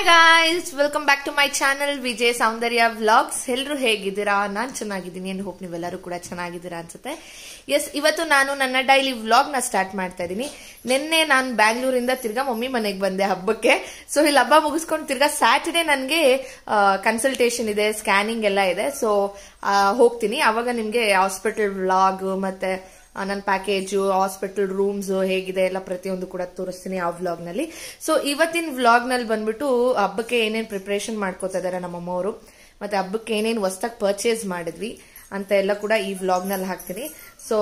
guys welcome back to my channel Vijay Soundarya vlogs ಎಲ್ಲರೂ ಹೇಗಿದ್ದೀರಾ ನಾನ್ ಚೆನ್ನಾಗಿದ್ದೀನಿ ಅಂಡ್ ಹೋಪ್ ನೀವೆಲ್ಲರೂ ಕೂಡ ಚೆನ್ನಾಗಿದ್ದೀರಾ ಅನ್ಸುತ್ತೆ ಎಸ್ ಇವತ್ತು ನಾನು ನನ್ನ ಡೈಲಿ ವ್ಲಾಗ್ ನ ಸ್ಟಾರ್ಟ್ ಮಾಡ್ತಾ ಇದ್ದೀನಿ ನಿನ್ನೆ ನಾನು ಬ್ಯಾಂಗ್ಳೂರಿಂದ ತಿರ್ಗಾ ಮಮ್ಮಿ ಮನೆಗೆ ಬಂದೆ ಹಬ್ಬಕ್ಕೆ ಸೊ ಇಲ್ಲಿ ಹಬ್ಬ ಮುಗಿಸ್ಕೊಂಡು ತಿರ್ಗಾ ಸ್ಯಾಟರ್ಡೆ ನನಗೆ ಕನ್ಸಲ್ಟೇಷನ್ ಇದೆ ಸ್ಕ್ಯಾನಿಂಗ್ ಎಲ್ಲ ಇದೆ ಸೊ ಹೋಗ್ತೀನಿ ಅವಾಗ ನಿಮ್ಗೆ ಹಾಸ್ಪಿಟಲ್ ವ್ಲಾಗ್ ಮತ್ತೆ ನನ್ನ ಪ್ಯಾಕೇಜು ಹಾಸ್ಪಿಟಲ್ ರೂಮ್ಸ್ ಹೇಗಿದೆ ಎಲ್ಲ ಪ್ರತಿಯೊಂದು ಕೂಡ ತೋರಿಸ್ತೀನಿ ಆ ವ್ಲಾಗ್ ನಲ್ಲಿ ಸೊ ಇವತ್ತಿನ ವ್ಲಾಗ್ ನಲ್ಲಿ ಬಂದ್ಬಿಟ್ಟು ಹಬ್ಬಕ್ಕೆ ಏನೇನ್ ಪ್ರಿಪರೇಷನ್ ಮಾಡ್ಕೋತಾ ಇದಾರೆ ನಮ್ಮಮ್ಮವರು ಮತ್ತೆ ಹಬ್ಬಕ್ಕೆ ಏನೇನ್ ಹೊಸ್ದಾಗಿ ಪರ್ಚೇಸ್ ಮಾಡಿದ್ವಿ ಅಂತ ಎಲ್ಲ ಕೂಡ ಈ ವ್ಲಾಗ್ ನಲ್ಲಿ ಹಾಕ್ತೀನಿ ಸೊ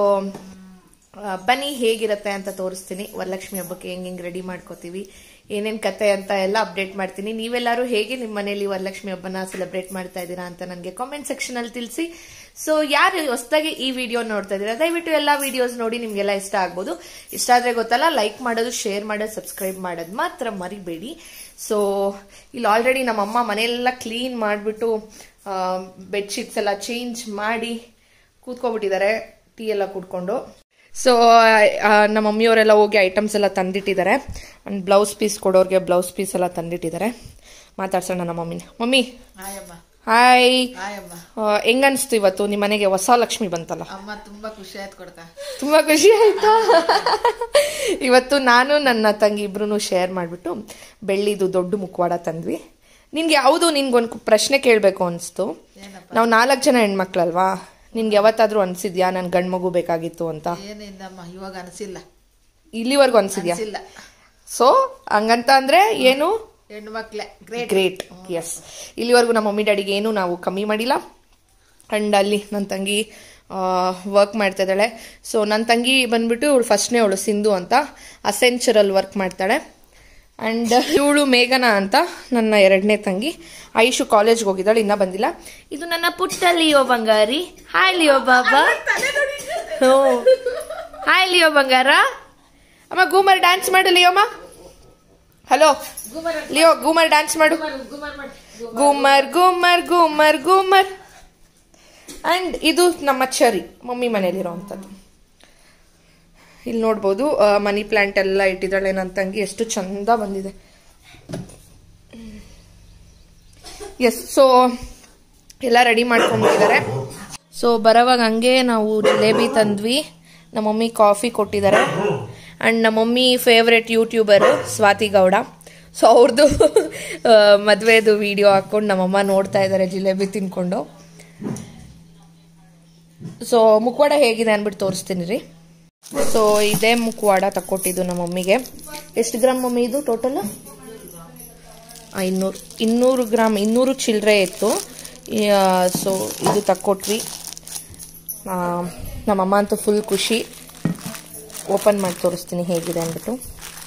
ಬನ್ನಿ ಹೇಗಿರುತ್ತೆ ಅಂತ ತೋರಿಸ್ತೀನಿ ವರಲಕ್ಷ್ಮಿ ಹಬ್ಬಕ್ಕೆ ಹೆಂಗ್ ಹೆಂಗ್ ರೆಡಿ ಮಾಡ್ಕೋತೀವಿ ಏನೇನ್ ಕತೆ ಅಂತ ಎಲ್ಲ ಅಪ್ಡೇಟ್ ಮಾಡ್ತೀನಿ ನೀವೆಲ್ಲರೂ ಹೇಗೆ ನಿಮ್ಮ ಮನೇಲಿ ವರಲಕ್ಷ್ಮಿ ಹಬ್ಬನ ಸೆಲೆಬ್ರೇಟ್ ಮಾಡ್ತಾ ಇದ್ದೀರಾ ಅಂತ ನನಗೆ ಕಾಮೆಂಟ್ ಸೆಕ್ಷನ್ ಅಲ್ಲಿ ತಿಳಿಸಿ ಸೊ ಯಾರು ಹೊಸದಾಗಿ ಈ ವಿಡಿಯೋ ನೋಡ್ತಾ ಇದ್ದೀರಾ ದಯವಿಟ್ಟು ಎಲ್ಲಾ ವಿಡಿಯೋಸ್ ನೋಡಿ ನಿಮ್ಗೆಲ್ಲ ಇಷ್ಟ ಆಗ್ಬೋದು ಇಷ್ಟ ಆದ್ರೆ ಗೊತ್ತಲ್ಲ ಲೈಕ್ ಮಾಡೋದು ಶೇರ್ ಮಾಡೋದು ಸಬ್ಸ್ಕ್ರೈಬ್ ಮಾಡೋದು ಮಾತ್ರ ಮರಿಬೇಡಿ ಸೊ ಇಲ್ಲಿ ಆಲ್ರೆಡಿ ನಮ್ಮಮ್ಮ ಮನೆಯೆಲ್ಲ ಕ್ಲೀನ್ ಮಾಡಿಬಿಟ್ಟು ಬೆಡ್ಶೀಟ್ಸ್ ಎಲ್ಲ ಚೇಂಜ್ ಮಾಡಿ ಕೂತ್ಕೊಬಿಟ್ಟಿದ್ದಾರೆ ಟೀ ಎಲ್ಲ ಕುಡ್ಕೊಂಡು ಸೊ ನಮ್ಮ ಮಮ್ಮಿಯವರೆಲ್ಲ ಹೋಗಿ ಐಟಮ್ಸ್ ಎಲ್ಲ ತಂದಿಟ್ಟಿದ್ದಾರೆ ಅಂಡ್ ಬ್ಲೌಸ್ ಪೀಸ್ ಕೊಡೋರಿಗೆ ಬ್ಲೌಸ್ ಪೀಸ್ ಎಲ್ಲ ತಂದಿಟ್ಟಿದ್ದಾರೆ ಮಾತಾಡ್ಸೋಣ ನಮ್ಮ ಮಮ್ಮಿನ ಮಮ್ಮಿ ಹಾಯಮ್ಮ ಹಾಯ್ ಹಾಯಮ್ಮ ಹೆಂಗ ಅನ್ಸ್ತು ಇವತ್ತು ನಿಮ್ಮ ಮನೆಗೆ ಹೊಸ ಲಕ್ಷ್ಮಿ ಬಂತಲ್ಲ ಅಮ್ಮ ತುಂಬಾ ಖುಷಿ ಆಯ್ತು ಕೊಡ್ಕ ತುಂಬಾ ಖುಷಿ ಆಯ್ತಾ ಇವತ್ತು ನಾನು ನನ್ನ ತಂಗಿ ಇಬ್ರು ಶೇರ್ ಮಾಡ್ಬಿಟ್ಟು ಬೆಳ್ಳಿದು ದೊಡ್ಡ ಮುಖವಾಡ ತಂದ್ವಿ ನಿನ್ಗೆ ಯಾವುದು ನಿನ್ಗೊಂದು ಪ್ರಶ್ನೆ ಕೇಳಬೇಕು ಅನಿಸ್ತು ಏನಪ್ಪ ನಾವು ನಾಲ್ಕು ಜನ ಹೆಣ್ಮಕ್ಳಲ್ವಾ ನಿನ್ಗೆ ಯಾವತ್ತಾದ್ರೂ ಅನ್ಸಿದ್ಯಾ ನನ್ ಗಂಡ್ ಮಗು ಬೇಕಾಗಿತ್ತು ಅಂತ ಏನಿಲ್ಲಮ್ಮ ಇವಾಗ ಅನಿಸಿಲ್ಲ ಇಲ್ಲಿವರೆಗೂ ಅನ್ಸಿದ್ಯಾ ಅನಿಸಿಲ್ಲ ಸೊ ಹಂಗಂತ ಅಂದ್ರೆ ಏನು ಹೆಣ್ಣು ಮಕ್ಳೆ ಗ್ರೇಟ್ ಗ್ರೇಟ್ ಎಸ್ ಇಲ್ಲಿವರೆಗೂ ನಮ್ಮ ಮಮ್ಮಿ ಡ್ಯಾಡಿಗೆ ಏನು ನಾವು ಕಮ್ಮಿ ಮಾಡಿಲ್ಲ ಅಂಡ್ ಅಲ್ಲಿ ನನ್ನ ತಂಗಿ ವರ್ಕ್ ಮಾಡ್ತಾ ಇದ್ದಾಳೆ ಸೊ ನನ್ನ ತಂಗಿ ಬಂದ್ಬಿಟ್ಟು ಇವಳು ಫಸ್ಟ್ನೇ ಅವಳು ಸಿಂಧು ಅಂತ ಅಸೆಂಚರಲ್ಲಿ ವರ್ಕ್ ಮಾಡ್ತಾಳೆ ಅಂಡ್ ಇವಳು ಮೇಘನಾ ಅಂತ ನನ್ನ ಎರಡನೇ ತಂಗಿ ಐಶು ಕಾಲೇಜ್ಗೆ ಹೋಗಿದ್ದಾಳೆ ಇನ್ನೂ ಬಂದಿಲ್ಲ ಇದು ನನ್ನ ಪುಟ್ಟ ಲಿಯೋ ಬಂಗಾರಿ ಹಾಯ್ ಲಿಯೋ ಬಾಬಾ ಹ್ಞೂ ಹಾಯ್ ಲಿಯೋ ಬಂಗಾರ ಅಮ್ಮ ಗೂಮರ್ ಡ್ಯಾನ್ಸ್ ಮಾಡು ಲಿಯೋಮ್ಮ ಹಲೋ ಲಿಯೋ ಗೂಮರ್ ಡ್ಯಾನ್ಸ್ ಮಾಡು ಗೂಮರ್ ಗೂಮರ್ ಗೂಮರ್ ಗೂಮರ್ ಅಂಡ್ ಇದು ನಮ್ಮ ಚರಿ ಮಮ್ಮಿ ಮನೇಲಿರೋವಂಥದ್ದು ಇಲ್ಲಿ ನೋಡ್ಬೋದು ಮನಿ ಪ್ಲಾಂಟ್ ಎಲ್ಲ ಇಟ್ಟಿದ್ದಾಳೆ ನನ್ನ ತಂಗಿ ಎಷ್ಟು ಚಂದ ಬಂದಿದೆ ಎಸ್ ಸೊ ಎಲ್ಲ ರೆಡಿ ಮಾಡ್ಕೊಂಡಿದ್ದಾರೆ ಸೊ ಬರೋವಾಗ ಹಂಗೆ ನಾವು ಜಿಲೇಬಿ ತಂದ್ವಿ ನಮ್ಮ ಮಮ್ಮಿ ಕಾಫಿ ಕೊಟ್ಟಿದ್ದಾರೆ ಆ್ಯಂಡ್ ನಮ್ಮ ಮಮ್ಮಿ ಫೇವ್ರೆಟ್ ಯೂಟ್ಯೂಬರು ಸ್ವಾತಿ ಗೌಡ ಸೊ ಅವ್ರದ್ದು ಮದುವೆದು ವಿಡಿಯೋ ಹಾಕ್ಕೊಂಡು ನಮ್ಮಮ್ಮ ನೋಡ್ತಾ ಇದ್ದಾರೆ ಜಿಲೇಬಿ ತಿನ್ಕೊಂಡು ಸೊ ಮುಖವಾಡ ಹೇಗಿದೆ ಅಂದ್ಬಿಟ್ಟು ತೋರಿಸ್ತೀನಿ ರೀ ಸೊ ಇದೇ ಮುಖವಾಡ ತಕ್ಕೊಟ್ಟಿದ್ದು ನಮ್ಮ ಮಮ್ಮಿಗೆ ಎಷ್ಟು ಗ್ರಾಮ್ ಮಮ್ಮಿ ಇದು ಟೋಟಲ್ ಇನ್ನೂರು ಇನ್ನೂರು ಗ್ರಾಮ್ ಇನ್ನೂರು ಚಿಲ್ಲರೆ ಇತ್ತು ಸೊ ಇದು ತಕ್ಕೊಟ್ವಿ ಆ, ನಮ್ಮಮ್ಮ ಅಂತೂ ಫುಲ್ ಖುಷಿ ಓಪನ್ ಮಾಡಿ ತೋರಿಸ್ತೀನಿ ಹೇಗಿದೆ ಅಂದ್ಬಿಟ್ಟು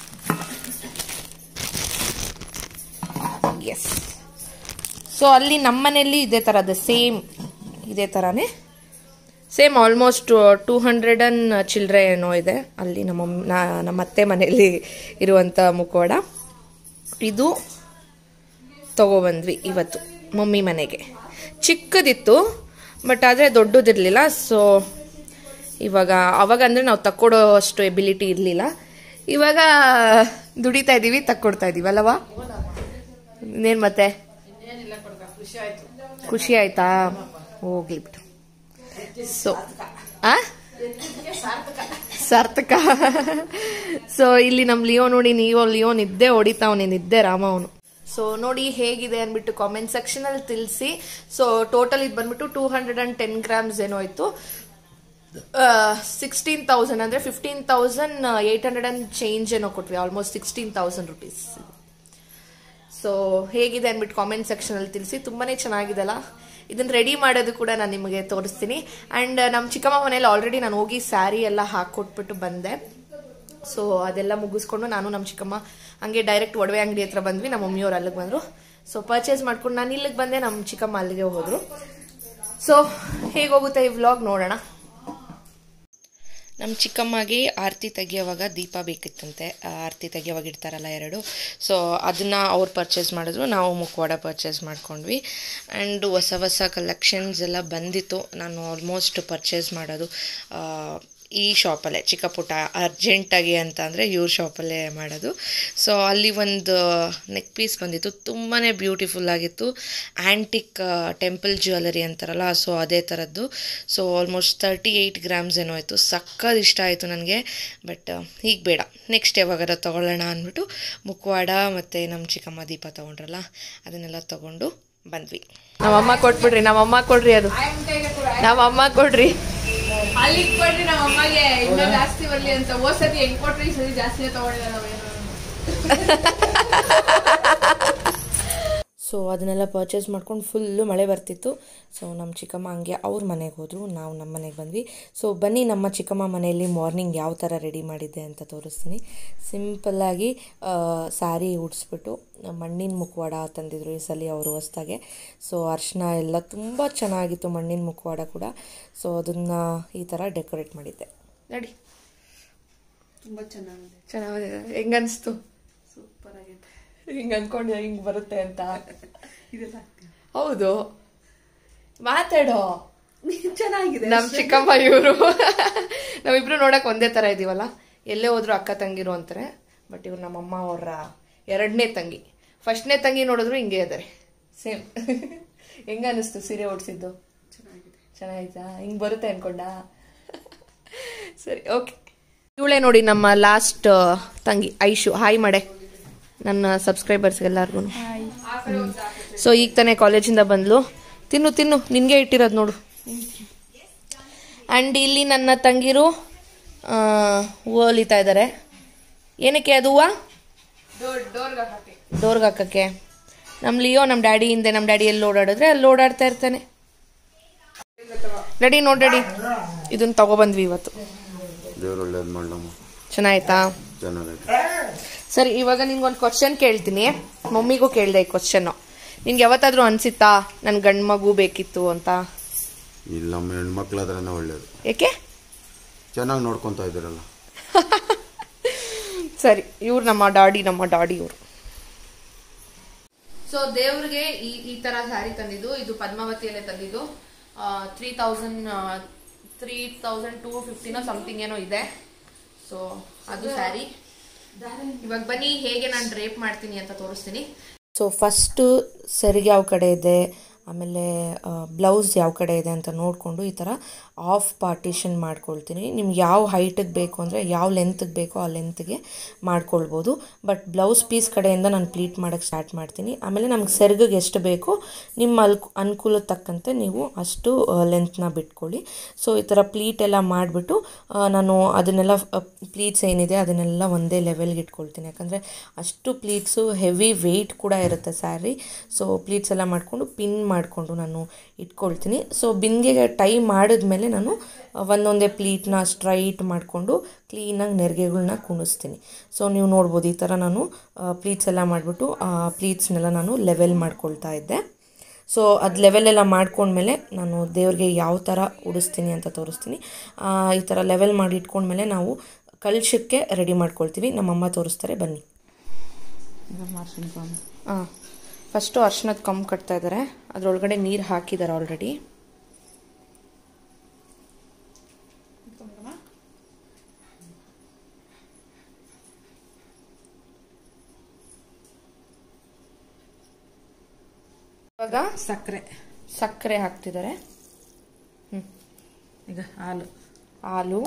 ಎಸ್ ಸೊ ಅಲ್ಲಿ ನಮ್ಮ ಮನೆಯಲ್ಲಿ ಇದೇ ಥರದ ಸೇಮ್ ಇದೇ ಥರನೇ same almost two hundred and ಚಿಲ್ಲರೆ ಏನೋ ಇದೆ ಅಲ್ಲಿ ನಮ್ಮ ನಾ- ನಮ್ಮ ಅತ್ತೆ ಮನೆಯಲ್ಲಿ ಇರುವಂಥ ಮುಖವಾಡ ಇದು ತಗೊಬಂದ್ವಿ ಇವತ್ತು ಮಮ್ಮಿ ಮನೆಗೆ ಚಿಕ್ಕದಿತ್ತು ಬಟ್ ಆದರೆ ದೊಡ್ಡದಿರಲಿಲ್ಲ ಸೊ ಇವಾಗ ಅವಾಗ ಅಂದರೆ ನಾವು ತಕ್ಕೊಡೋ ಅಷ್ಟು ಎಬಿಲಿಟಿ ಇರಲಿಲ್ಲ ಇವಾಗ ದುಡಿತಾ ಇದ್ದೀವಿ ತಕ್ಕೊಡ್ತಾ ಇದ್ದೀವಿ ಅಲ್ಲವಾ ಇನ್ನೇನು ಮತ್ತೆ ಏನಿಲ್ಲ ಕೊಡ್ಕ ಖುಷಿ ಆಯ್ತು ಖುಷಿ ಆಯ್ತಾ ಹೋಗ್ಲಿ ಬಿಟ್ಟು ಸೊ ಆ ಸಾರ್ಥಕ ಸೊ ಇಲ್ಲಿ ನಮ್ ಲಿಯೋ ನೋಡಿ ನೀವು ಲಿಯೋ ನಿದ್ದೆ ಹೊಡಿತಾವನೆ ನಿದ್ದೆ ರಾಮ ಅವನು ಸೊ ನೋಡಿ ಹೇಗಿದೆ ಅಂದ್ಬಿಟ್ಟು ಕಾಮೆಂಟ್ ಸೆಕ್ಷನ್ ಅಲ್ಲಿ ತಿಳಿಸಿ ಸೊ ಟೋಟಲ್ ಇದು ಬಂದ್ಬಿಟ್ಟು two hundred and ten grams ಏನೋ ಇತ್ತು ಸಿಕ್ಸ್ಟೀನ್ ತೌಸಂಡ್ ಅಂದ್ರೆ fifteen thousand eight hundred and change ಏನೋ ಕೊಟ್ವಿ almost sixteen thousand rupees so ಹೇಗಿದೆ ಅಂದ್ಬಿಟ್ಟು ಕಾಮೆಂಟ್ ಸೆಕ್ಷನ್ ಅಲ್ಲಿ ತಿಳಿಸಿ ತುಂಬಾನೇ ಚೆನ್ನಾಗಿದೆಲ್ಲ ಇದನ್ನ ರೆಡಿ ಮಾಡೋದು ಕೂಡ ನಾನು ನಿಮಗೆ ತೋರಿಸ್ತೀನಿ ಅಂಡ್ ನಮ್ಮ ಚಿಕ್ಕಮ್ಮ ಮನೇಲಿ ಆಲ್ರೆಡಿ ನಾನು ಹೋಗಿ ಸ್ಯಾರಿ ಎಲ್ಲ ಹಾಕೊಟ್ಬಿಟ್ಟು ಬಂದೆ ಸೊ ಅದೆಲ್ಲ ಮುಗಿಸ್ಕೊಂಡು ನಾನು ನಮ್ಮ ಚಿಕ್ಕಮ್ಮ ಹಂಗೆ ಡೈರೆಕ್ಟ್ ಒಡವೆ ಅಂಗಡಿ ಹತ್ರ ಬಂದ್ವಿ ನಮ್ಮ ಮಮ್ಮಿಯವ್ರು ಅಲ್ಲಿಗೆ ಬಂದ್ರು ಸೊ ಪರ್ಚೇಸ್ ಮಾಡ್ಕೊಂಡು ನಾನು ಇಲ್ಲಿಗೆ ಬಂದೆ ನಮ್ಮ ಚಿಕ್ಕಮ್ಮ ಅಲ್ಲಿಗೆ ಹೋದ್ರು ಸೊ ಹೇಗೋಗುತ್ತೆ ಈ ವ್ಲಾಗ್ ನೋಡೋಣ ನಮ್ಮ ಚಿಕ್ಕಮ್ಮಗೆ ಆರತಿ ತೆಗಿಯೋವಾಗ ದೀಪ ಬೇಕಿತ್ತಂತೆ ಆ ಆರತಿ ತೆಗಿಯೋವಾಗ ಇಡ್ತಾರಲ್ಲ ಎರಡು ಸೊ ಅದನ್ನು ಅವ್ರು ಪರ್ಚೇಸ್ ಮಾಡಿದ್ರು ನಾವು ಮುಖವಾಡ ಪರ್ಚೇಸ್ ಮಾಡ್ಕೊಂಡ್ವಿ ಆ್ಯಂಡ್ ಹೊಸ ಹೊಸ ಕಲೆಕ್ಷನ್ಸ್ ಎಲ್ಲ ಬಂದಿತ್ತು ನಾನು ಆಲ್ಮೋಸ್ಟ್ ಪರ್ಚೇಸ್ ಮಾಡೋದು ಆ, ಈ ಶಾಪಲ್ಲೇ ಚಿಕ್ಕ ಪುಟ್ಟ ಅರ್ಜೆಂಟಾಗಿ ಅಂತ ಅಂದರೆ ಇವ್ರ ಶಾಪಲ್ಲೇ ಮಾಡೋದು ಸೊ ಅಲ್ಲಿ ಒಂದು ನೆಕ್ ಪೀಸ್ ಬಂದಿತ್ತು ತುಂಬಾ ಬ್ಯೂಟಿಫುಲ್ ಆಗಿತ್ತು ಆ್ಯಂಟಿಕ್ ಟೆಂಪಲ್ ಜ್ಯುವೆಲರಿ ಅಂತಾರಲ್ಲ ಸೊ ಅದೇ ಥರದ್ದು so almost thirty eight grams ಏನೋ ಆಯಿತು ಸಕ್ಕತ್ ಇಷ್ಟ ಆಯಿತು ನನಗೆ ಬಟ್ ಈಗ ಬೇಡ ನೆಕ್ಸ್ಟ್ ಯಾವಾಗಾರ ತೊಗೊಳ್ಳೋಣ ಅಂದ್ಬಿಟ್ಟು ಮುಖವಾಡ ಮತ್ತು ನಮ್ಮ ಚಿಕ್ಕಮ್ಮ ದೀಪ ತೊಗೊಂಡ್ರಲ್ಲ ಅದನ್ನೆಲ್ಲ ತೊಗೊಂಡು ಬಂದ್ವಿ ನಮ್ಮಮ್ಮ ಕೊಟ್ಬಿಡ್ರಿ ನಮ್ಮಮ್ಮ ಕೊಡ್ರಿ ಅದು ನಮ್ಮಮ್ಮ ಕೊಡ್ರಿ ಅಲ್ಲಿ ಇಟ್ಕೊಡ್ರಿ ನಮ್ಮ ಅಮ್ಮಗೆ ಇನ್ನೂ ಜಾಸ್ತಿ ಬರ್ಲಿ ಅಂತ ಹೋದ್ ಸತಿ ಹೆಂಗ್ ಕೊಟ್ರಿ ಈ ಸತಿ ಜಾಸ್ತಿನೇ ತಗೊಂಡಿಲ್ಲ ನಾವೇನು ಸೊ ಅದನ್ನೆಲ್ಲ ಪರ್ಚೇಸ್ ಮಾಡ್ಕೊಂಡು ಫುಲ್ಲು ಮಳೆ ಬರ್ತಿತ್ತು ಸೊ ನಮ್ಮ ಚಿಕ್ಕಮ್ಮ ಹಂಗೆ ಅವ್ರ ಮನೆಗೆ ಹೋದರು ನಾವು ನಮ್ಮ ಮನೆಗೆ ಬಂದ್ವಿ ಸೊ ಬನ್ನಿ ನಮ್ಮ ಚಿಕ್ಕಮ್ಮ ಮನೆಯಲ್ಲಿ ಮಾರ್ನಿಂಗ್ ಯಾವ ಥರ ರೆಡಿ ಮಾಡಿದ್ದೆ ಅಂತ ತೋರಿಸ್ತೀನಿ ಸಿಂಪಲ್ಲಾಗಿ ಸ್ಯಾರಿ ಉಡಿಸ್ಬಿಟ್ಟು ಮಣ್ಣಿನ ಮುಖವಾಡ ತಂದಿದ್ರು ಈ ಸಲ ಅವರು ಹೊಸ್ದಾಗೆ ಸೊ ಅರ್ಶಿನ ಎಲ್ಲ ತುಂಬ ಚೆನ್ನಾಗಿತ್ತು ಮಣ್ಣಿನ ಮುಖವಾಡ ಕೂಡ ಸೊ ಅದನ್ನು ಈ ಥರ ಡೆಕೋರೇಟ್ ಮಾಡಿದ್ದೆ ನಡಿ ತುಂಬಾ ಚೆನ್ನಾಗಿದೆ ಚೆನ್ನಾಗಿದೆ ಹೆಂಗನ್ನಿಸ್ತು ಸೂಪರ್ ಆಗೈತೆ ಹಿಂಗೆ ಅನ್ಕೊಂಡೆ ಹಿಂಗೆ ಬರುತ್ತೆ ಅಂತ ಇದೆಲ್ಲ ಹೌದು ಮಾತಾಡೋ ಚೆನ್ನಾಗಿದೆ ನಮ್ ಚಿಕ್ಕಮ್ಮ ಇವರು ನಾವಿಬ್ರು ನೋಡಕ್ ಒಂದೇ ತರ ಇದೀವಲ್ಲ ಎಲ್ಲೇ ಹೋದ್ರು ಅಕ್ಕ ತಂಗಿರು ಅಂತಾರೆ ಬಟ್ ಇವ್ರು ನಮ್ಮಮ್ಮ ಅವರ ಎರಡನೇ ತಂಗಿ ಫಸ್ಟ್ನೇ ತಂಗಿ ನೋಡಿದ್ರು ಹಿಂಗೆ ಇದಾರೆ ಸೇಮ್ ಹೆಂಗ ಅನಿಸ್ತು ಸೀರೆ ಓಡಿಸಿದ್ದು ಚೆನ್ನಾಗಿದೆ ಚೆನ್ನಾಯ್ತಾ ಹಿಂಗ್ ಬರುತ್ತೆ ಅನ್ಕೊಂಡ ಸರಿ ಓಕೆ ಇವಳೇ ನೋಡಿ ನಮ್ಮ ಲಾಸ್ಟ್ ತಂಗಿ ಐಶು ಹಾಯ್ ಮಾಡೆ ನನ್ನ ಸಬ್ಸ್ಕ್ರೈಬರ್ಸ್ ಎಲ್ಲಾರ್ಗು ಸೊ ಈಗ ತಾನೇ ಕಾಲೇಜಿಂದ ಬಂದ್ಲು ತಿನ್ನು ತಿನ್ನು ನಿನ್ಗೆ ಇಟ್ಟಿರೋದು ನೋಡು ಆ್ಯಂಡ್ ಇಲ್ಲಿ ನನ್ನ ತಂಗಿರು ಆ, ಹೂವು ಹೊಲಿತಾ ಇದ್ದಾರೆ ಏನಕ್ಕೆ ಅದು ಹೂವು ಡೋರ್ ಡೋರ್ಗೆ ಹಾಕಿ ಡೋರ್ಗೆ ಹಾಕಕ್ಕೆ ನಮ್ಮ ಲಿಯೋ ನಮ್ಮ ಡ್ಯಾಡಿ ಹಿಂದೆ ನಮ್ಮ ಡ್ಯಾಡಿ ಎಲ್ಲಿ ಓಡಾಡಿದ್ರೆ ಅಲ್ಲಿ ಓಡಾಡ್ತಾ ಇರ್ತಾನೆ ಡ್ಯಾಡಿ ನೋಡ್ ಡ್ಯಾಡಿ ಇದನ್ನ ತಗೊಬಂದ್ವಿ ಇವತ್ತು ದೇವ್ರು ಒಳ್ಳೇದು ಮಾಡಮ್ಮ ಚೆನ್ನಾಯ್ತಾ ಚೆನ್ನಾಗೈತೆ ಸರಿ ಇವಾಗ ನಿನ್ಗೊಂದು ಕ್ವಶನ್ ಕೇಳ್ತೀನಿ ಮಮ್ಮಿಗೂ ಕೇಳಿದೆ ಈ ಕ್ವಶನ್ನು ನಿನ್ಗೆ ಯಾವತ್ತಾದ್ರೂ ಅನ್ಸಿತ್ತಾ ನನ್ನ ಗಂಡು ಮಗು ಬೇಕಿತ್ತು ಅಂತ ಇಲ್ಲಿ ನಮ್ಮ ಹೆಣ್ಮಕ್ಳಾದ್ರೇನೆ ಒಳ್ಳೇದು ಏಕೆ ಚೆನ್ನಾಗಿ ನೋಡ್ಕೊತಾ ಇದ್ದೀರಲ್ಲ ಸರಿ ಇವ್ರು ನಮ್ಮ ಡಾಡಿ ನಮ್ಮ ಡಾಡಿ ಇವ್ರು ಸೊ ದೇವ್ರಿಗೆ ಈ ಈ ತರ ಸ್ಯಾರಿ ತಂದಿದ್ದು ಇದು ಪದ್ಮಾವತಿಯಲ್ಲೇ ತಂದಿದ್ದು three thousand three thousand two ಫಿಫ್ಟಿನೋ ಸಮಥಿಂಗ್ ಏನೋ ಇದೆ ಸೊ ಅದು ಸ್ಯಾರಿ ಇವಾಗ ಬನ್ನಿ ಹೇಗೆ ನಾನು ಡ್ರೇಪ್ ಮಾಡ್ತೀನಿ ಅಂತ ತೋರಿಸ್ತೀನಿ ಸೊ ಫಸ್ಟು ಸರಿಗೆ ಯಾವ ಕಡೆ ಇದೆ ಆಮೇಲೆ ಬ್ಲೌಸ್ ಯಾವ ಕಡೆ ಇದೆ ಅಂತ ನೋಡಿಕೊಂಡು ಈ ಥರ ಆಫ್ ಪಾರ್ಟಿಷನ್ ಮಾಡ್ಕೊಳ್ತೀನಿ ನಿಮ್ಗೆ ಯಾವ ಹೈಟಿಗೆ ಬೇಕು ಅಂದರೆ ಯಾವ ಲೆಂತ್ಗೆ ಬೇಕೋ ಆ ಲೆಂತ್ಗೆ ಮಾಡ್ಕೊಳ್ಬೋದು ಬಟ್ ಬ್ಲೌಸ್ ಪೀಸ್ ಕಡೆಯಿಂದ ನಾನು ಪ್ಲೀಟ್ ಮಾಡೋಕ್ಕೆ ಸ್ಟಾರ್ಟ್ ಮಾಡ್ತೀನಿ ಆಮೇಲೆ ನಮ್ಗೆ ಸೆರ್ಗಿಗೆ ಎಷ್ಟು ಬೇಕೋ ನಿಮ್ಮ ಅಲ್ ಅನುಕೂಲದ ತಕ್ಕಂತೆ ನೀವು ಅಷ್ಟು ಲೆಂತ್ನ ಬಿಟ್ಕೊಳ್ಳಿ ಸೊ ಈ ಥರ ಪ್ಲೀಟ್ ಎಲ್ಲ ಮಾಡಿಬಿಟ್ಟು ನಾನು ಅದನ್ನೆಲ್ಲ ಪ್ಲೀಟ್ಸ್ ಏನಿದೆ ಅದನ್ನೆಲ್ಲ ಒಂದೇ ಲೆವೆಲ್ಗೆ ಇಟ್ಕೊಳ್ತೀನಿ ಯಾಕಂದರೆ ಅಷ್ಟು ಪ್ಲೀಟ್ಸು ಹೆವಿ ವೆಯ್ಟ್ ಕೂಡ ಇರುತ್ತೆ ಸ್ಯಾರಿ ಸೊ ಪ್ಲೀಟ್ಸ್ ಎಲ್ಲ ಮಾಡಿಕೊಂಡು ಪಿನ್ ಮಾಡಿಕೊಂಡು ನಾನು ಇಟ್ಕೊಳ್ತೀನಿ ಸೊ ಬಿಂದಿಗೆಗೆ ಟೈ ಮಾಡಿದ್ಮೇಲೆ ನಾನು ಒಂದೊಂದೇ ಪ್ಲೀಟ್ನ ಸ್ಟ್ರೈಟ್ ಮಾಡಿಕೊಂಡು ಕ್ಲೀನಾಗಿ ನೆರಿಗೆಗಳನ್ನ ಕುಣಿಸ್ತೀನಿ ಸೊ ನೀವು ನೋಡ್ಬೋದು ಈ ಥರ ನಾನು ಪ್ಲೀಟ್ಸ್ ಎಲ್ಲ ಮಾಡಿಬಿಟ್ಟು ಪ್ಲೀಟ್ಸ್ನೆಲ್ಲ ನಾನು ಲೆವೆಲ್ ಮಾಡ್ಕೊಳ್ತಾ ಇದ್ದೆ ಸೊ ಅದು ಲೆವೆಲೆಲ್ಲ ಮಾಡ್ಕೊಂಡ್ಮೇಲೆ ನಾನು ದೇವ್ರಿಗೆ ಯಾವ ಥರ ಉಡಿಸ್ತೀನಿ ಅಂತ ತೋರಿಸ್ತೀನಿ ಆ, ಈ ಥರ ಲೆವೆಲ್ ಮಾಡಿ ಇಟ್ಕೊಂಡ್ಮೇಲೆ ನಾವು ಕಲ್ಶಕ್ಕೆ ರೆಡಿ ಮಾಡ್ಕೊಳ್ತೀವಿ ನಮ್ಮಮ್ಮ ತೋರಿಸ್ತಾರೆ ಬನ್ನಿ ಹಾಂ ಫಸ್ಟು ಅರ್ಶಿನದ ಕಮ್ಮು ಕಟ್ತಾ ಇದ್ದಾರೆ ಅದರೊಳಗಡೆ ನೀರು ಹಾಕಿದ್ದಾರೆ ಆಲ್ರೆಡಿ ಇವಾಗ ಸಕ್ಕರೆ ಸಕ್ಕರೆ ಹಾಕ್ತಿದ್ದಾರೆ ಈಗ ಹಾಲು ಹಾಲು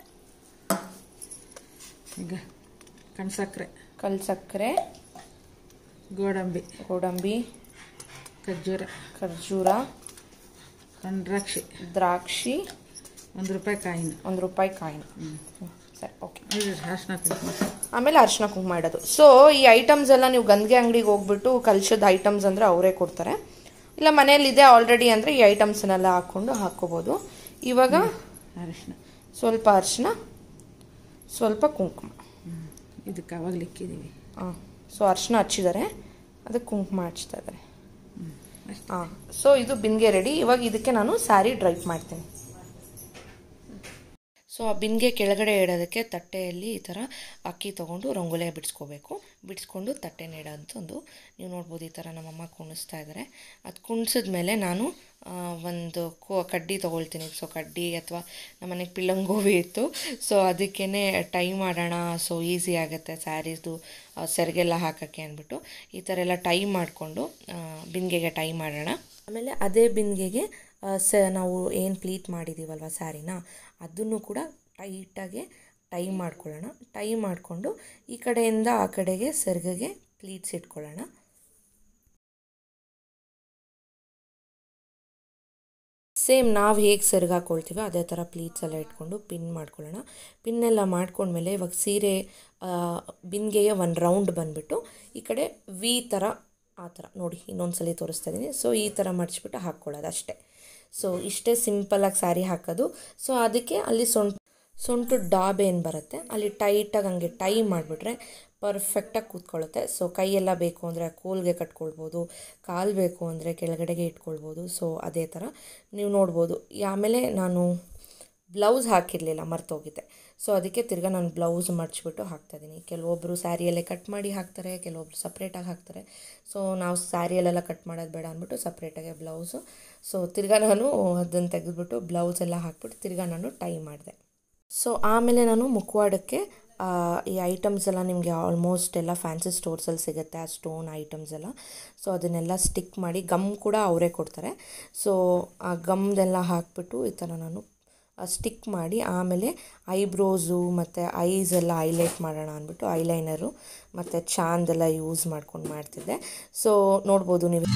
ಈಗ ಕಣ್ ಸಕ್ಕರೆ ಕಲ್ ಸಕ್ಕರೆ ಗೋಡಂಬಿ ಗೋಡಂಬಿ ಖರ್ಜೂರ ಖರ್ಜೂರ ದ್ರಾಕ್ಷಿ ದ್ರಾಕ್ಷಿ ಒಂದು ರೂಪಾಯಿ ಕಾಯಿನ ಒಂದು ರೂಪಾಯಿ ಕಾಯಿನ ಹ್ಮ್, ಸರಿ ಓಕೆ ಇದು ಅರ್ಶಿನ ಕುಂಕುಮ ಆಮೇಲೆ ಅರಿಶಿನ ಕುಂಕುಮ ಇಡೋದು ಸೊ ಈ ಐಟಮ್ಸ್ ಎಲ್ಲ ನೀವು ಗಂದಿಗೆ ಅಂಗಡಿಗೆ ಹೋಗ್ಬಿಟ್ಟು ಕಲ್ಸದ ಐಟಮ್ಸ್ ಅಂದರೆ ಅವರೇ ಕೊಡ್ತಾರೆ ಇಲ್ಲ ಮನೇಲಿದೆ ಆಲ್ರೆಡಿ ಅಂದರೆ ಈ ಐಟಮ್ಸ್ನೆಲ್ಲ ಹಾಕ್ಕೊಂಡು ಹಾಕ್ಕೋಬೋದು ಇವಾಗ ಅರಿಶಿನ ಸ್ವಲ್ಪ ಅರಿಶಿನ ಸ್ವಲ್ಪ ಕುಂಕುಮ ಇದಕ್ಕೆ ಅವಾಗ ಲಿಕ್ಕಿದ್ದೀವಿ ಹಾಂ ಸೊ ಅರಿಶಿನ ಹಚ್ಚಿದ್ದಾರೆ ಅದಕ್ಕೆ ಕುಂಕುಮ ಹಚ್ತಾ ಇದ್ದಾರೆ ಹಾಂ ಸೊ ಇದು ಬಿನ್ಗೆ ರೆಡಿ ಇವಾಗ ಇದಕ್ಕೆ ನಾನು ಸ್ಯಾರಿ ಡ್ರೈಪ್ ಮಾಡ್ತೀನಿ ಸೊ ಆ ಬಿನ್ಗೆ ಕೆಳಗಡೆ ಇಡೋದಕ್ಕೆ ತಟ್ಟೆಯಲ್ಲಿ ಈ ಥರ ಅಕ್ಕಿ ತೊಗೊಂಡು ರಂಗೋಲೆ ಬಿಡಿಸ್ಕೋಬೇಕು ಬಿಡಿಸ್ಕೊಂಡು ತಟ್ಟೆನ ಇಡೋಂಥದ್ದು ನೀವು ನೋಡ್ಬೋದು ಈ ಥರ ನಮ್ಮಮ್ಮ ಕುಣಿಸ್ತಾ ಇದ್ದಾರೆ ಅದು ಕುಣಿಸಿದ ಮೇಲೆ ನಾನು ಆ, ಒಂದು ಕೋ ಕಡ್ಡಿ ತೊಗೊಳ್ತೀನಿ ಸೊ ಕಡ್ಡಿ ಅಥವಾ ನಮ್ಮನೆಗೆ ಪಿಳ್ಳಂಗೋವಿ ಇತ್ತು ಸೊ ಅದಕ್ಕೇ ಟೈ ಮಾಡೋಣ ಸೊ ಈಸಿ ಆಗುತ್ತೆ ಸ್ಯಾರೀಸ್ದು ಸೆರಗೆಲ್ಲ ಹಾಕೋಕ್ಕೆ ಅಂದ್ಬಿಟ್ಟು ಈ ಥರ ಎಲ್ಲ ಟೈ ಮಾಡಿಕೊಂಡು ಬಿಂದಿಗೆಗೆ ಟೈ ಮಾಡೋಣ ಆಮೇಲೆ ಅದೇ ಬಿಂದಿಗೆಗೆ ಸ ನಾವು ಏನು ಪ್ಲೀಟ್ ಮಾಡಿದ್ದೀವಲ್ವ ಸ್ಯಾರಿನ ಅದನ್ನು ಕೂಡ ಟೈಟಾಗಿ ಟೈ ಮಾಡ್ಕೊಳ್ಳೋಣ ಟೈ ಮಾಡಿಕೊಂಡು ಈ ಕಡೆಯಿಂದ ಆ ಕಡೆಗೆ ಸೆರಗಿಗೆ ಪ್ಲೀಟ್ಸ್ ಇಟ್ಕೊಳ್ಳೋಣ ಸೇಮ್ ನಾವು ಹೇಗೆ ಸೆರ್ಗ್ ಹಾಕ್ಕೊಳ್ತೀವೋ ಅದೇ ಥರ ಪ್ಲೀಟ್ಸ್ ಎಲ್ಲ ಇಟ್ಕೊಂಡು ಪಿನ್ ಮಾಡ್ಕೊಳ್ಳೋಣ ಪಿನ್ನೆಲ್ಲ ಮಾಡ್ಕೊಂಡ್ಮೇಲೆ ಇವಾಗ ಸೀರೆ ಬಿನ್ಗೆಯ ಒಂದು ರೌಂಡ್ ಬಂದುಬಿಟ್ಟು ಈ ಕಡೆ ವಿ ಥರ ಆ ಥರ ನೋಡಿ ಇನ್ನೊಂದ್ಸಲಿ ತೋರಿಸ್ತಾ ಇದ್ದೀನಿ ಸೊ ಈ ಥರ ಮಡಿಚ್ಬಿಟ್ಟು ಹಾಕ್ಕೊಳ್ಳೋದು ಅಷ್ಟೇ ಸೊ ಇಷ್ಟೇ ಸಿಂಪಲಾಗಿ ಸ್ಯಾರಿ ಹಾಕೋದು ಸೊ ಅದಕ್ಕೆ ಅಲ್ಲಿ ಸೊಂಟ ಸೊಂಟು ಡಾಬ್ ಏನು ಬರುತ್ತೆ ಅಲ್ಲಿ ಟೈಟಾಗಿ ಹಂಗೆ ಟೈ ಮಾಡಿಬಿಟ್ರೆ ಪರ್ಫೆಕ್ಟಾಗಿ ಕೂತ್ಕೊಳ್ಳುತ್ತೆ ಸೊ ಕೈಯೆಲ್ಲ ಬೇಕು ಅಂದರೆ ಕೋಲ್ಗೆ ಕಟ್ಕೊಳ್ಬೋದು ಕಾಲು ಬೇಕು ಅಂದರೆ ಕೆಳಗಡೆಗೆ ಇಟ್ಕೊಳ್ಬೋದು ಸೊ ಅದೇ ಥರ ನೀವು ನೋಡ್ಬೋದು ಈ ಆಮೇಲೆ ನಾನು ಬ್ಲೌಸ್ ಹಾಕಿರಲಿಲ್ಲ ಮರ್ತೋಗಿದ್ದೆ ಸೊ ಅದಕ್ಕೆ ತಿರ್ಗಾ ನಾನು ಬ್ಲೌಸ್ ಮಡ್ಚಿಬಿಟ್ಟು ಹಾಕ್ತಾಯಿದ್ದೀನಿ ಕೆಲವೊಬ್ಬರು ಸ್ಯಾರಿಯಲ್ಲೇ ಕಟ್ ಮಾಡಿ ಹಾಕ್ತಾರೆ ಕೆಲವೊಬ್ರು ಸಪ್ರೇಟಾಗಿ ಹಾಕ್ತಾರೆ ಸೊ ನಾವು ಸ್ಯಾರಿಯಲ್ಲೆಲ್ಲ ಕಟ್ ಮಾಡೋದು ಬೇಡ ಅಂದ್ಬಿಟ್ಟು ಸಪ್ರೇಟಾಗೆ ಬ್ಲೌಸು ಸೊ ತಿರ್ಗಾ ನಾನು ಅದನ್ನು ತೆಗೆದ್ಬಿಟ್ಟು ಬ್ಲೌಸ್ ಎಲ್ಲ ಹಾಕ್ಬಿಟ್ಟು ತಿರ್ಗಾ ನಾನು ಟೈ ಮಾಡಿದೆ ಸೊ ಆಮೇಲೆ ನಾನು ಮುಖವಾಡಕ್ಕೆ ಆ, ಈ ಐಟಮ್ಸ್ ಎಲ್ಲ ನಿಮಗೆ ಆಲ್ಮೋಸ್ಟ್ ಎಲ್ಲ ಫ್ಯಾನ್ಸಿ ಸ್ಟೋರ್ಸಲ್ಲಿ ಸಿಗುತ್ತೆ ಆ ಸ್ಟೋನ್ ಐಟಮ್ಸ್ ಎಲ್ಲ ಸೊ ಅದನ್ನೆಲ್ಲ ಸ್ಟಿಕ್ ಮಾಡಿ ಗಮ್ ಕೂಡ ಅವರೇ ಕೊಡ್ತಾರೆ ಸೊ ಆ ಗಮ್ದೆಲ್ಲ ಹಾಕ್ಬಿಟ್ಟು ಈ ಥರ ನಾನು ಸ್ಟಿಕ್ ಮಾಡಿ ಆಮೇಲೆ ಐಬ್ರೋಸು ಮತ್ತು ಐಸ್ ಎಲ್ಲ ಹೈಲೈಟ್ ಮಾಡೋಣ ಅಂದ್ಬಿಟ್ಟು ಐಲೈನರು ಮತ್ತು ಚಾಂದೆಲ್ಲ ಯೂಸ್ ಮಾಡ್ಕೊಂಡು ಮಾಡ್ತಿದ್ದೆ ಸೊ ನೋಡ್ಬೋದು ನೀವು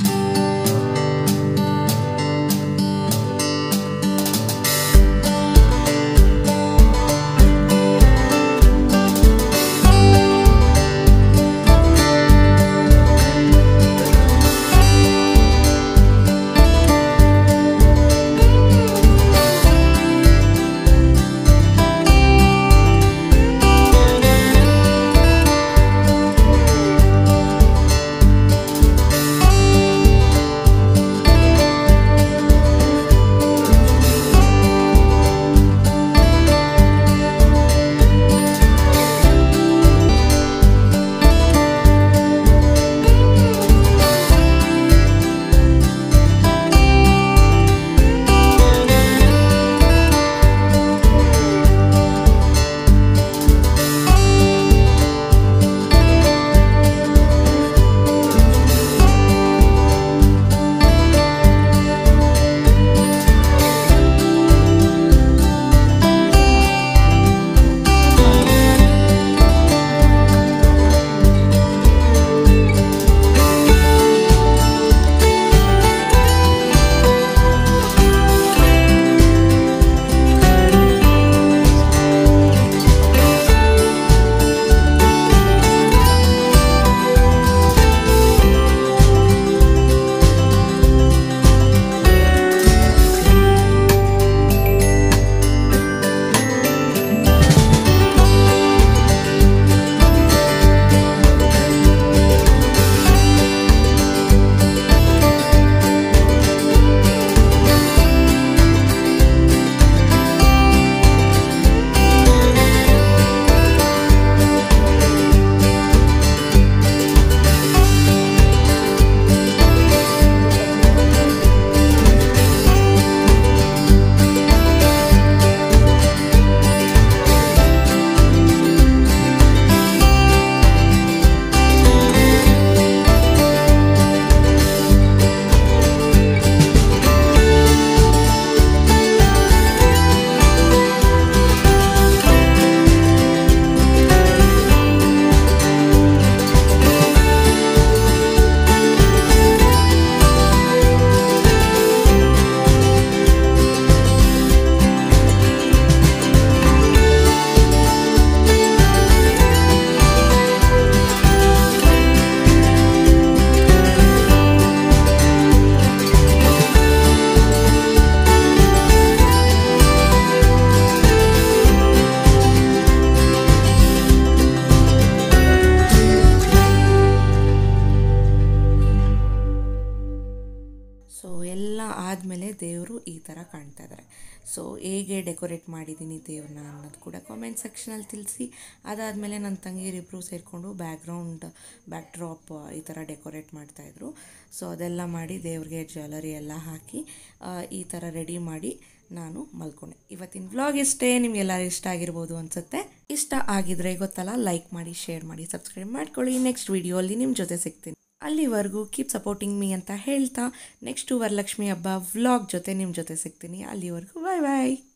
ದೇವರು ಈ ಥರ ಕಾಣ್ತಾ ಇದ್ದಾರೆ ಸೊ ಹೇಗೆ ಡೆಕೋರೇಟ್ ಮಾಡಿದ್ದೀನಿ ದೇವ್ರನ್ನ ಅನ್ನೋದು ಕೂಡ ಕಾಮೆಂಟ್ ಸೆಕ್ಷನಲ್ಲಿ ತಿಳಿಸಿ ಅದಾದಮೇಲೆ ನನ್ನ ತಂಗಿಯರಿಬ್ಬರು ಸೇರಿಕೊಂಡು ಬ್ಯಾಕ್ಗ್ರೌಂಡ್ ಬ್ಯಾಕ್ ಡ್ರಾಪ್ ಈ ಥರ ಡೆಕೋರೇಟ್ ಮಾಡ್ತಾಯಿದ್ರು ಸೊ ಅದೆಲ್ಲ ಮಾಡಿ ದೇವ್ರಿಗೆ ಜ್ಯುವೆಲರಿ ಎಲ್ಲ ಹಾಕಿ ಆ, ಈ ಥರ ರೆಡಿ ಮಾಡಿ ನಾನು ಮಲ್ಕೊಂಡೆ ಇವತ್ತಿನ ವ್ಲಾಗ್ ಇಷ್ಟೇ ನಿಮಗೆಲ್ಲರೂ ಇಷ್ಟ ಆಗಿರ್ಬೋದು ಅನ್ಸುತ್ತೆ ಇಷ್ಟ ಆಗಿದ್ರೆ ಗೊತ್ತಲ್ಲ ಲೈಕ್ ಮಾಡಿ ಶೇರ್ ಮಾಡಿ ಸಬ್ಸ್ಕ್ರೈಬ್ ಮಾಡ್ಕೊಳ್ಳಿ ನೆಕ್ಸ್ಟ್ ವಿಡಿಯೋಲ್ಲಿ ನಿಮ್ಮ ಜೊತೆ ಸಿಗ್ತೀನಿ ಅಲ್ಲಿವರೆಗೂ ಕೀಪ್ ಸಪೋರ್ಟಿಂಗ್ ಮೀ ಅಂತ ಹೇಳ್ತಾ ನೆಕ್ಸ್ಟು ವರಲಕ್ಷ್ಮಿ ಹಬ್ಬ ವ್ಲಾಗ್ ಜೊತೆ ನಿಮ್ಮ ಜೊತೆ ಸಿಗ್ತೀನಿ ಅಲ್ಲಿವರೆಗೂ ಬಾಯ್ ಬಾಯ್